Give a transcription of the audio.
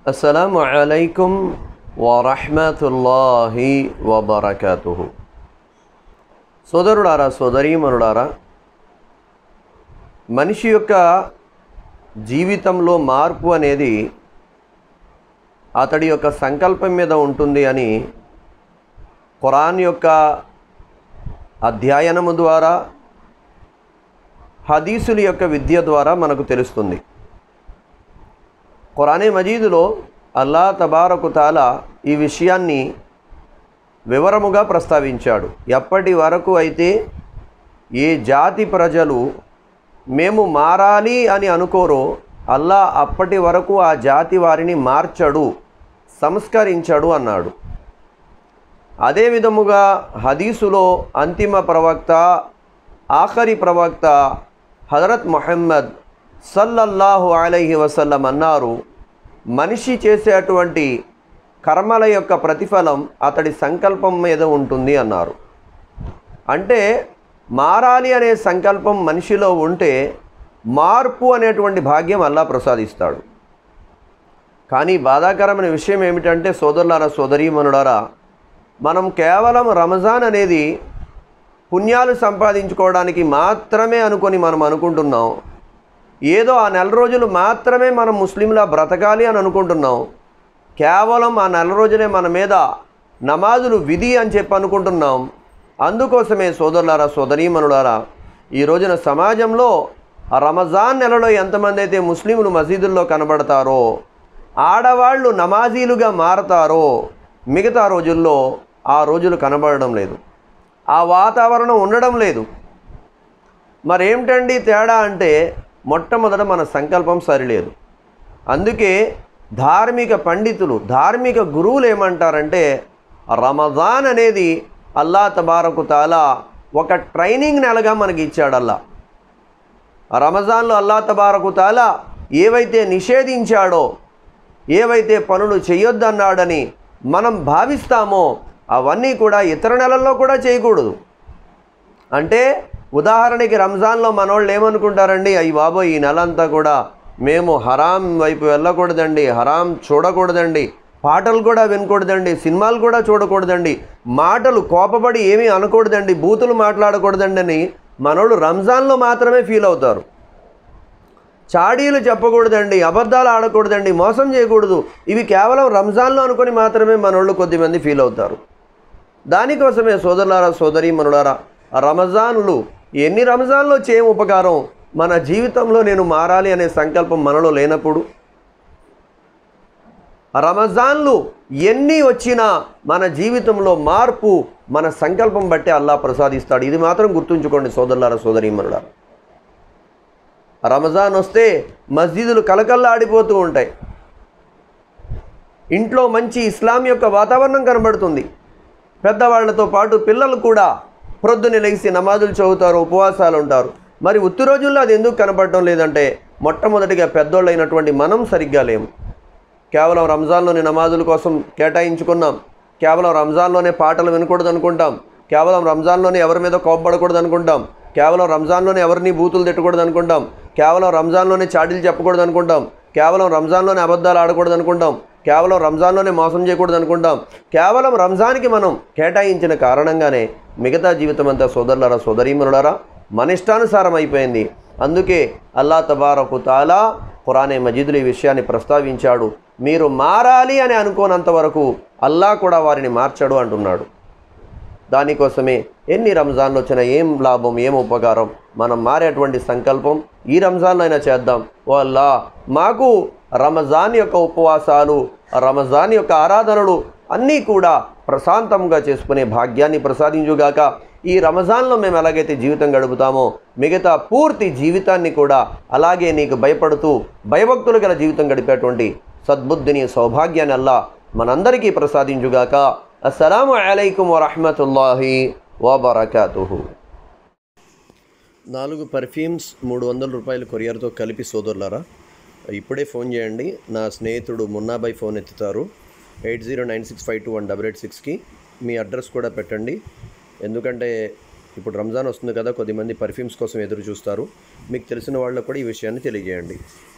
అస్సలాము అలైకుం వరహమతుల్లాహి వబర్కతుహు సోదరుడారా సోదరీమనుడారా మనిషి యొక్క జీవితంలో మార్పు అనేది అతడి యొక్క సంకల్పం మీద ఉంటుంది అని ఖురాన్ యొక్క అధ్యయనము ద్వారా హదీసుల యొక్క విద్య ద్వారా మనకు తెలుస్తుంది ఖురానే మజీదులో అల్లా తబారకు తాలా ఈ విషయాన్ని వివరముగా ప్రస్తావించాడు ఎప్పటి వరకు అయితే ఏ జాతి ప్రజలు మేము మారాలి అని అనుకోరో అల్లా అప్పటి వరకు ఆ జాతి వారిని మార్చడు సంస్కరించడు అన్నాడు అదే విధముగా హదీసులో అంతిమ ప్రవక్త ఆఖరి ప్రవక్త హజరత్ మొహమ్మద్ సల్లల్లాహు అలైహి వసల్లం అన్నారు మనిషి చేసేటువంటి కర్మల యొక్క ప్రతిఫలం అతడి సంకల్పం మీద ఉంటుంది అన్నారు అంటే మారాలి అనే సంకల్పం మనిషిలో ఉంటే మార్పు అనేటువంటి భాగ్యం అల్లా ప్రసాదిస్తాడు కానీ బాధాకరమైన విషయం ఏమిటంటే సోదరులారా సోదరీమనులారా మనం కేవలం రంజాన్ అనేది పుణ్యాలు సంపాదించుకోవడానికి మాత్రమే అనుకొని మనం అనుకుంటున్నాం ఏదో ఆ నెల రోజులు మాత్రమే మనం ముస్లింలా బ్రతకాలి అని అనుకుంటున్నాం కేవలం ఆ నెల రోజునే మన మీద నమాజులు విధి అని చెప్పి అనుకుంటున్నాం అందుకోసమే సోదరులారా సోదరీమనులారా ఈ రోజున సమాజంలో ఆ రమజాన్ నెలలో ఎంతమంది అయితే ముస్లింలు మసీదుల్లో కనబడతారో ఆడవాళ్ళు నమాజీలుగా మారతారో మిగతా రోజుల్లో ఆ రోజులు కనబడడం లేదు ఆ వాతావరణం ఉండడం లేదు మరేమిటండి తేడా అంటే మొట్టమొదట మన సంకల్పం సరిలేదు అందుకే ధార్మిక పండితులు ధార్మిక గురువులు ఏమంటారంటే రమజాన్ అనేది అల్లా తబారకు తాలా ఒక ట్రైనింగ్ నెలగా మనకి ఇచ్చాడల్లా రమజాన్లో అల్లా తబారకు తాలా ఏవైతే నిషేధించాడో ఏవైతే పనులు చేయొద్దన్నాడని మనం భావిస్తామో అవన్నీ కూడా ఇతర నెలల్లో కూడా చేయకూడదు అంటే ఉదాహరణకి రంజాన్లో మనోళ్ళు ఏమనుకుంటారండి అయ్యి బాబోయ్ ఈ నెల అంతా కూడా మేము హరాం వైపు వెళ్ళకూడదండి హరాం చూడకూడదండి పాటలు కూడా వినకూడదండి సినిమాలు కూడా చూడకూడదండి మాటలు కోపపడి ఏమీ అనకూడదండి బూతులు మాట్లాడకూడదండి అని మనోళ్ళు రంజాన్లో మాత్రమే ఫీల్ అవుతారు చాడీలు చెప్పకూడదండి అబద్ధాలు ఆడకూడదండి మోసం చేయకూడదు ఇవి కేవలం రంజాన్లో అనుకొని మాత్రమే మనోళ్ళు కొద్దిమంది ఫీల్ అవుతారు దానికోసమే సోదరులారా సోదరి మనులారా రమజాన్లు ఎన్ని రంజాన్లో చేయం ఉపకారం మన జీవితంలో నేను మారాలి అనే సంకల్పం మనలో లేనప్పుడు రమజాన్లు ఎన్ని వచ్చినా మన జీవితంలో మార్పు మన సంకల్పం బట్టే అల్లా ప్రసాదిస్తాడు ఇది మాత్రం గుర్తుంచుకోండి సోదరులారా సోదరీమనులారా రమజాన్ వస్తే మస్జిదులు కలకల్లాడిపోతూ ఉంటాయి ఇంట్లో మంచి ఇస్లాం యొక్క వాతావరణం కనబడుతుంది పెద్దవాళ్లతో పాటు పిల్లలు కూడా ప్రొద్దున లెగిసి నమాజులు చదువుతారు ఉపవాసాలు ఉంటారు మరి ఉత్తి రోజుల్లో అది ఎందుకు కనబడటం లేదంటే మొట్టమొదటిగా పెద్దోళ్ళు అయినటువంటి మనం సరిగ్గా లేము కేవలం రంజాన్లోని నమాజుల కోసం కేటాయించుకున్నాం కేవలం రంజాన్లోనే పాటలు వినకూడదు అనుకుంటాం కేవలం రంజాన్లోనే ఎవరి మీద కోపపడకూడదు అనుకుంటాం కేవలం రంజాన్లోనే ఎవరిని బూతులు తిట్టకూడదు అనుకుంటాం కేవలం రంజాన్లోనే చాడీలు చెప్పకూడదు అనుకుంటాం కేవలం రంజాన్లోనే అబద్ధాలు ఆడకూడదు అనుకుంటాం కేవలం రంజాన్లోనే మోసం చేయకూడదు అనుకుంటాం కేవలం రంజాన్కి మనం కేటాయించిన కారణంగానే మిగతా జీవితం అంతా సోదరులారా సోదరీమనులారా మన ఇష్టానుసారం అయిపోయింది అందుకే అల్లా తబారకు తాలా ఖురానే మజీదులు ఈ విషయాన్ని ప్రస్తావించాడు మీరు మారాలి అని అనుకోనంత వరకు అల్లా కూడా వారిని మార్చాడు అంటున్నాడు దానికోసమే ఎన్ని రంజాన్లు వచ్చినా ఏం లాభం ఏం ఉపకారం మనం మారేటువంటి సంకల్పం ఈ రంజాన్లో అయినా చేద్దాం ఓ అల్లా మాకు రమజాన్ యొక్క ఉపవాసాలు రమజాన్ యొక్క ఆరాధనలు అన్నీ కూడా ప్రశాంతంగా చేసుకునే భాగ్యాన్ని ప్రసాదించుగాక ఈ రమజాన్లో మేము ఎలాగైతే జీవితం గడుపుతామో మిగతా పూర్తి జీవితాన్ని కూడా అలాగే నీకు భయపడుతూ భయభక్తులు గల జీవితం గడిపేటువంటి సద్బుద్ధిని సౌభాగ్యాన్ని అల్లా మనందరికీ ప్రసాదించుగాక అస్సలాము అలైకుం వరహమతుల్లాహి వబర్కాతుహు నాలుగు పర్ఫ్యూమ్స్ మూడు వందల రూపాయల కొరియర్తో కలిపి సోదరులారా ఇప్పుడే ఫోన్ చేయండి నా స్నేహితుడు మున్నాబాయ్ ఫోన్ ఎత్తుతారు eight zero nine six five two one double eight సిక్స్కి మీ అడ్రస్ కూడా పెట్టండి ఎందుకంటే ఇప్పుడు రంజాన్ వస్తుంది కదా కొద్దిమంది పర్ఫ్యూమ్స్ కోసం ఎదురు చూస్తారు మీకు తెలిసిన వాళ్ళకు కూడా ఈ విషయాన్ని తెలియజేయండి